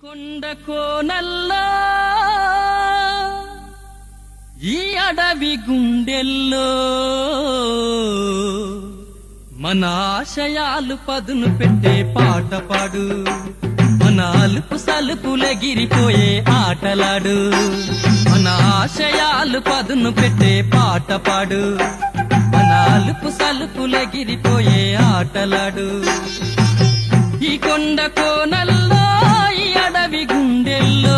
కొండ కోనల్లో ఈ అడవి గుండెల్లో మన ఆశయాలు పదును పెట్టే పాట పాడు మన అలుపు సలుపులగిరిపోయే ఆటలాడు మన ఆశయాలు పదును పెట్టే పాట పాడు మన అలుపు సలుపులగిరిపోయే ఆటలాడు ఈ కొండ కోనల్లో ఈ అడవి గుండెల్లో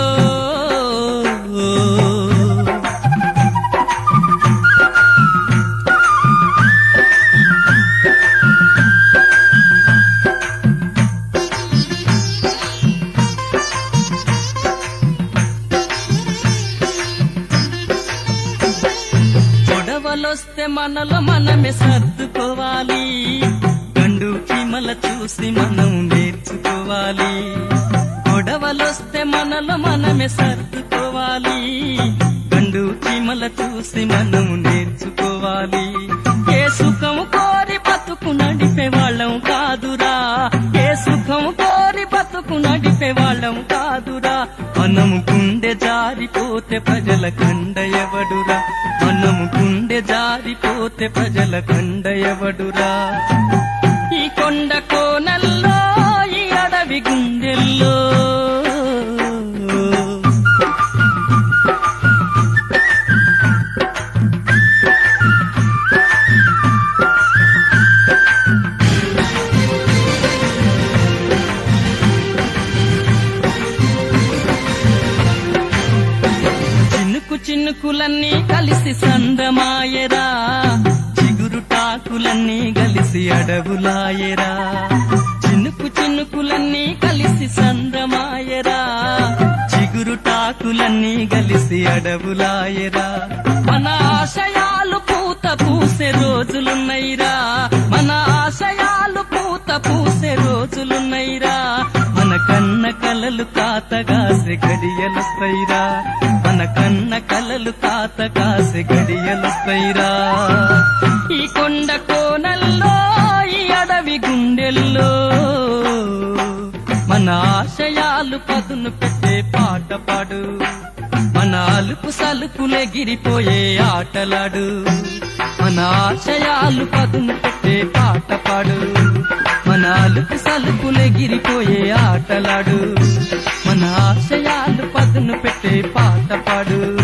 గొడవలొస్తే మనలో మనమే సర్దుకోవాలి గండు చీమల చూసి మనం నేర్చుకోవాలి గొడవలొస్తే మనలో మనమే సర్దుకోవాలి గండు చీమల చూసి మనం నేర్చుకోవాలి ఏ సుఖం కోరి బతుకు నడిపే వాళ్ళం కాదురా ఏ సుఖం కోరి బతుకు నడిపే వాళ్ళం కాదురా మనము గుండె జారిపోతే ప్రజల కండ ఎవడురా మనము గుండె జారిపోతే ప్రజల కండ ఎవడురా ఈ కొండ కోనల్లో ఈ అడవి గుండెల్లో చినుకు చినుకులన్నీ కలిసి సందమాయరా చిగురు టాకులన్నీ కలిసి అడవులాయరా చినుకు చినుకులన్నీ కలిసి సందమాయరా చిగురు టాకులన్నీ కలిసి అడవులాయరా మన ఆశయాలు పూత పూసే రోజులున్నైరా మన ఆశయాలు పూత పూసే రోజులున్నైరా మన కన్న కలలు కాత కాసే గడియలొస్తైరా మన కన్న కలలు కాత కాసే గడియలొస్తైరా ఈ కొండ కోనల్లో ఈ అడవి గుండెల్లో మన ఆశయాలు పదును పెట్టే పాట పాడు మన అలుపు సలుపులెగిరిపోయే ఆటలాడు మన ఆశయాలు పదును పెట్టే పాట పాడు మన అలుపు సలుపులెగిరిపోయే ఆటలాడు మన ఆశయాలు పదును పెట్టే పాట పాడు